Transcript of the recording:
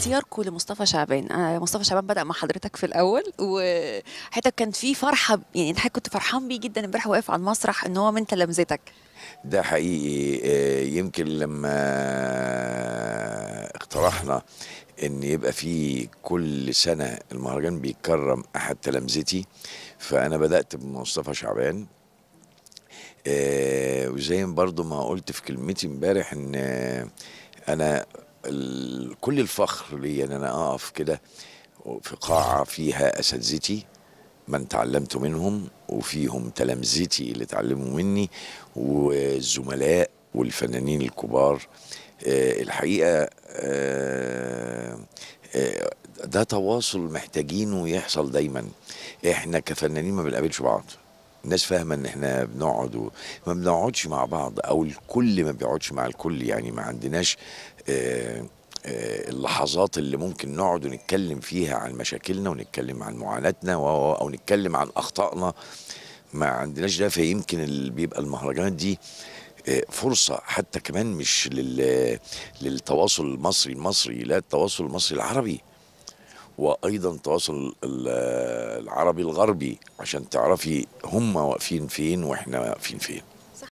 اختياركم لمصطفى شعبان آه، مصطفى شعبان بدأ مع حضرتك في الأول وحضرتك كان في فرحة يعني انت كنت فرحان بيه جدا امبارح واقف على المسرح ان هو من تلامذتك ده حقيقي آه، يمكن لما اقترحنا ان يبقى في كل سنه المهرجان بيكرم احد تلامذتي فانا بدات بمصطفى شعبان آه، وزي برضو ما قلت في كلمتي امبارح ان آه، انا ال- كل الفخر لي ان انا اقف كده في قاعه فيها اساتذتي من تعلمت منهم وفيهم تلامذتي اللي اتعلموا مني والزملاء والفنانين الكبار آه، الحقيقه آه، آه، ده تواصل محتاجينه يحصل دايما احنا كفنانين ما بنقابلش بعض الناس فاهمه ان احنا بنقعد وما بنقعدش مع بعض او الكل ما بيقعدش مع الكل يعني ما عندناش آه، آه، اللحظات اللي ممكن نقعد ونتكلم فيها عن مشاكلنا ونتكلم عن معاناتنا و- او نتكلم عن اخطائنا ما عندناش ده فيمكن اللي بيبقى المهرجانات دي آه، فرصة حتى كمان مش لل... للتواصل المصري المصري لا التواصل المصري العربي وايضا التواصل ال- العربي الغربي عشان تعرفي هم واقفين فين واحنا واقفين فين